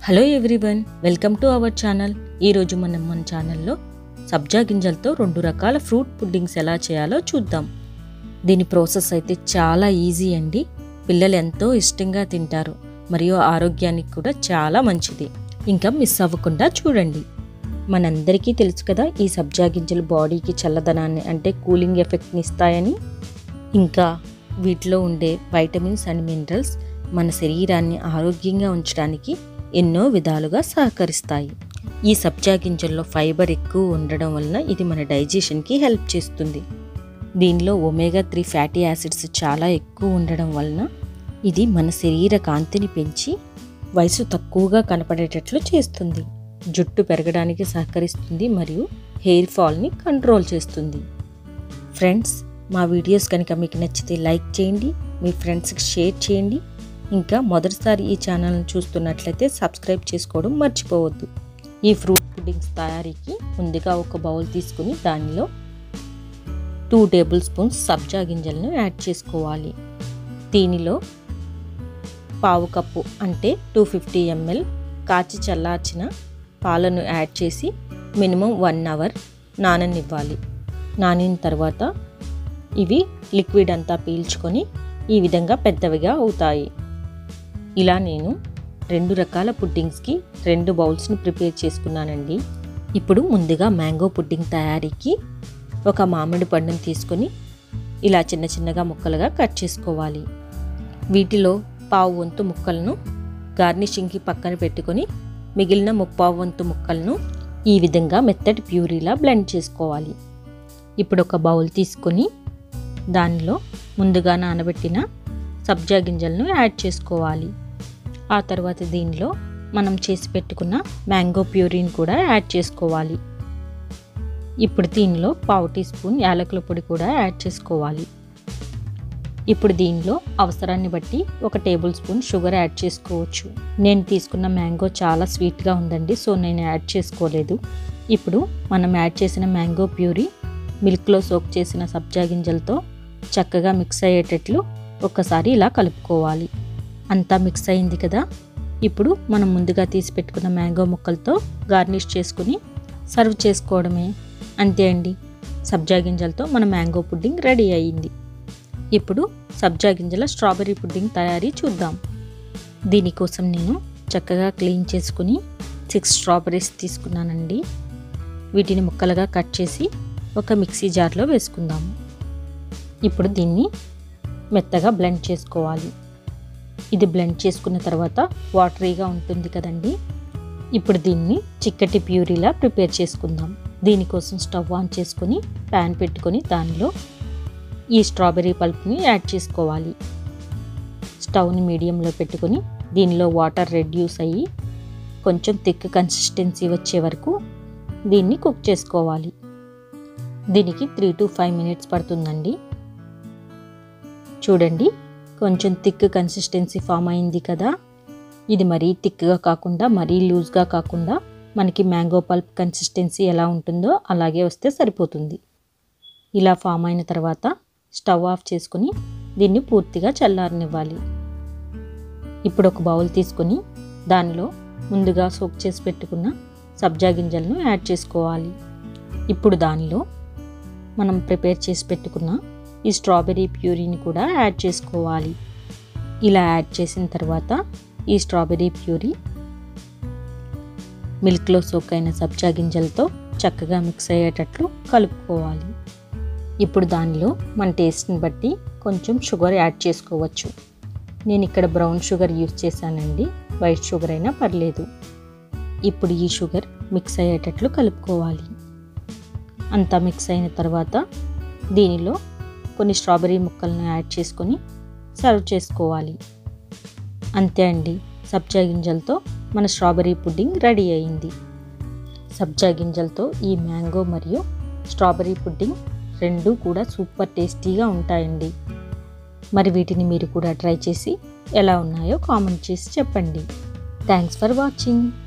hello everyone welcome to our channel ఈరోజు మనం మన ఛానల్లో సబ్జా గింజలతో రెండు రకాల ఫ్రూట్ పుడ్డింగ్స్ ఎలా చేయాలో చూద్దాం దీని ప్రాసెస్ అయితే చాలా ఈజీ అండి పిల్లలు ఎంతో ఇష్టంగా తింటారు మరియు ఆరోగ్యానికి కూడా చాలా మంచిది ఇంకా మిస్ అవ్వకుండా చూడండి మనందరికీ తెలుసు కదా ఈ సబ్జా గింజలు బాడీకి చల్లదనాన్ని అంటే కూలింగ్ ఎఫెక్ట్ని ఇస్తాయని ఇంకా వీటిలో ఉండే వైటమిన్స్ అండ్ మినరల్స్ మన శరీరాన్ని ఆరోగ్యంగా ఉంచడానికి ఎన్నో విధాలుగా సహకరిస్తాయి ఈ సబ్జా గింజల్లో ఫైబర్ ఎక్కువ ఉండడం వలన ఇది మన డైజెషన్కి హెల్ప్ చేస్తుంది దీనిలో ఒమేగా త్రీ ఫ్యాటీ యాసిడ్స్ చాలా ఎక్కువ ఉండడం వలన ఇది మన శరీర కాంతిని పెంచి వయసు తక్కువగా కనపడేటట్లు చేస్తుంది జుట్టు పెరగడానికి సహకరిస్తుంది మరియు హెయిర్ ఫాల్ని కంట్రోల్ చేస్తుంది ఫ్రెండ్స్ మా వీడియోస్ కనుక మీకు నచ్చితే లైక్ చేయండి మీ ఫ్రెండ్స్కి షేర్ చేయండి ఇంకా మొదటిసారి ఈ ఛానల్ని చూస్తున్నట్లయితే సబ్స్క్రైబ్ చేసుకోవడం మర్చిపోవద్దు ఈ ఫ్రూట్ పుడ్డింగ్స్ తయారీకి ముందుగా ఒక బౌల్ తీసుకుని దానిలో టూ టేబుల్ స్పూన్స్ సబ్జా గింజలను యాడ్ చేసుకోవాలి దీనిలో పావు కప్పు అంటే టూ ఫిఫ్టీ ఎంఎల్ కాచి చల్లార్చిన పాలను యాడ్ చేసి మినిమం వన్ అవర్ నాననివ్వాలి నానిన తర్వాత ఇవి లిక్విడ్ అంతా పీల్చుకొని ఈ విధంగా పెద్దవిగా అవుతాయి ఇలా నేను రెండు రకాల పుడ్డింగ్స్కి రెండు బౌల్స్ని ప్రిపేర్ చేసుకున్నానండి ఇప్పుడు ముందుగా మ్యాంగో పుడ్డింగ్ తయారీకి ఒక మామిడి పండును తీసుకొని ఇలా చిన్న చిన్నగా ముక్కలుగా కట్ చేసుకోవాలి వీటిలో పావు వంతు ముక్కలను గార్నిషింగ్కి పక్కన పెట్టుకొని మిగిలిన ముప్పావు వంతు ముక్కలను ఈ విధంగా మెత్తటి ప్యూరీలా బ్లెండ్ చేసుకోవాలి ఇప్పుడు ఒక బౌల్ తీసుకొని దానిలో ముందుగా నానబెట్టిన సబ్జా గింజలను యాడ్ చేసుకోవాలి ఆ తర్వాత దీనిలో మనం చేసి పెట్టుకున్న మ్యాంగో ప్యూరీని కూడా యాడ్ చేసుకోవాలి ఇప్పుడు దీనిలో పావు టీ స్పూన్ యాలకుల పొడి కూడా యాడ్ చేసుకోవాలి ఇప్పుడు దీనిలో అవసరాన్ని బట్టి ఒక టేబుల్ స్పూన్ షుగర్ యాడ్ చేసుకోవచ్చు నేను తీసుకున్న మ్యాంగో చాలా స్వీట్గా ఉందండి సో నేను యాడ్ చేసుకోలేదు ఇప్పుడు మనం యాడ్ చేసిన మ్యాంగో ప్యూరీ మిల్క్లో సోక్ చేసిన సబ్జా గింజలతో చక్కగా మిక్స్ అయ్యేటట్లు ఒక్కసారి ఇలా కలుపుకోవాలి అంతా మిక్స్ అయింది కదా ఇప్పుడు మనం ముందుగా తీసి పెట్టుకున్న మ్యాంగో ముక్కలతో గార్నిష్ చేసుకుని సర్వ్ చేసుకోవడమే అంతే అండి సబ్జా గింజలతో మన మ్యాంగో పుడ్డింగ్ రెడీ అయ్యింది ఇప్పుడు సబ్జా గింజల స్ట్రాబెర్రీ పుడ్డింగ్ తయారీ చూద్దాం దీనికోసం నేను చక్కగా క్లీన్ చేసుకుని సిక్స్ స్ట్రాబెర్రీస్ తీసుకున్నానండి వీటిని ముక్కలుగా కట్ చేసి ఒక మిక్సీ జార్లో వేసుకుందాము ఇప్పుడు దీన్ని మెత్తగా బ్లెండ్ చేసుకోవాలి ఇది బ్లెండ్ చేసుకున్న తర్వాత వాటరీగా ఉంటుంది కదండి ఇప్పుడు దీన్ని చిక్కటి ప్యూరీలా ప్రిపేర్ చేసుకుందాం దీనికోసం స్టవ్ ఆన్ చేసుకొని ప్యాన్ పెట్టుకొని దానిలో ఈ స్ట్రాబెర్రీ పల్ప్ని యాడ్ చేసుకోవాలి స్టవ్ని మీడియంలో పెట్టుకొని దీనిలో వాటర్ రెడ్యూస్ అయ్యి కొంచెం థిక్ కన్సిస్టెన్సీ వచ్చే వరకు దీన్ని కుక్ చేసుకోవాలి దీనికి త్రీ టు ఫైవ్ మినిట్స్ పడుతుందండి చూడండి కొంచెం థిక్ కన్సిస్టెన్సీ ఫామ్ అయింది కదా ఇది మరీ థిక్గా కాకుండా మరీ లూజ్గా కాకుండా మనకి మ్యాంగో పల్ప్ కన్సిస్టెన్సీ ఎలా ఉంటుందో అలాగే వస్తే సరిపోతుంది ఇలా ఫామ్ అయిన తర్వాత స్టవ్ ఆఫ్ చేసుకుని దీన్ని పూర్తిగా చల్లారనివ్వాలి ఇప్పుడు ఒక బౌల్ తీసుకొని దానిలో ముందుగా సోక్ చేసి పెట్టుకున్న సబ్జా గింజలను యాడ్ చేసుకోవాలి ఇప్పుడు దానిలో మనం ప్రిపేర్ చేసి పెట్టుకున్న ఈ స్ట్రాబెర్రీ ప్యూరీని కూడా యాడ్ చేసుకోవాలి ఇలా యాడ్ చేసిన తర్వాత ఈ స్ట్రాబెర్రీ ప్యూరీ మిల్క్లో సోక్ అయిన సబ్జా గింజలతో చక్కగా మిక్స్ అయ్యేటట్లు కలుపుకోవాలి ఇప్పుడు దానిలో మన టేస్ట్ని బట్టి కొంచెం షుగర్ యాడ్ చేసుకోవచ్చు నేను ఇక్కడ బ్రౌన్ షుగర్ యూస్ చేశానండి వైట్ షుగర్ అయినా పర్లేదు ఇప్పుడు ఈ షుగర్ మిక్స్ అయ్యేటట్లు కలుపుకోవాలి అంతా మిక్స్ అయిన తర్వాత దీనిలో కొన్ని స్ట్రాబెర్రీ ముక్కలను యాడ్ చేసుకొని సర్వ్ చేసుకోవాలి అంతే అండి సబ్జా గింజలతో మన స్ట్రాబెర్రీ పుడ్డింగ్ రెడీ అయింది సబ్జా గింజలతో ఈ మ్యాంగో మరియు స్ట్రాబెర్రీ పుడ్డింగ్ రెండు కూడా సూపర్ టేస్టీగా ఉంటాయండి మరి వీటిని మీరు కూడా ట్రై చేసి ఎలా ఉన్నాయో కామెంట్ చేసి చెప్పండి థ్యాంక్స్ ఫర్ వాచింగ్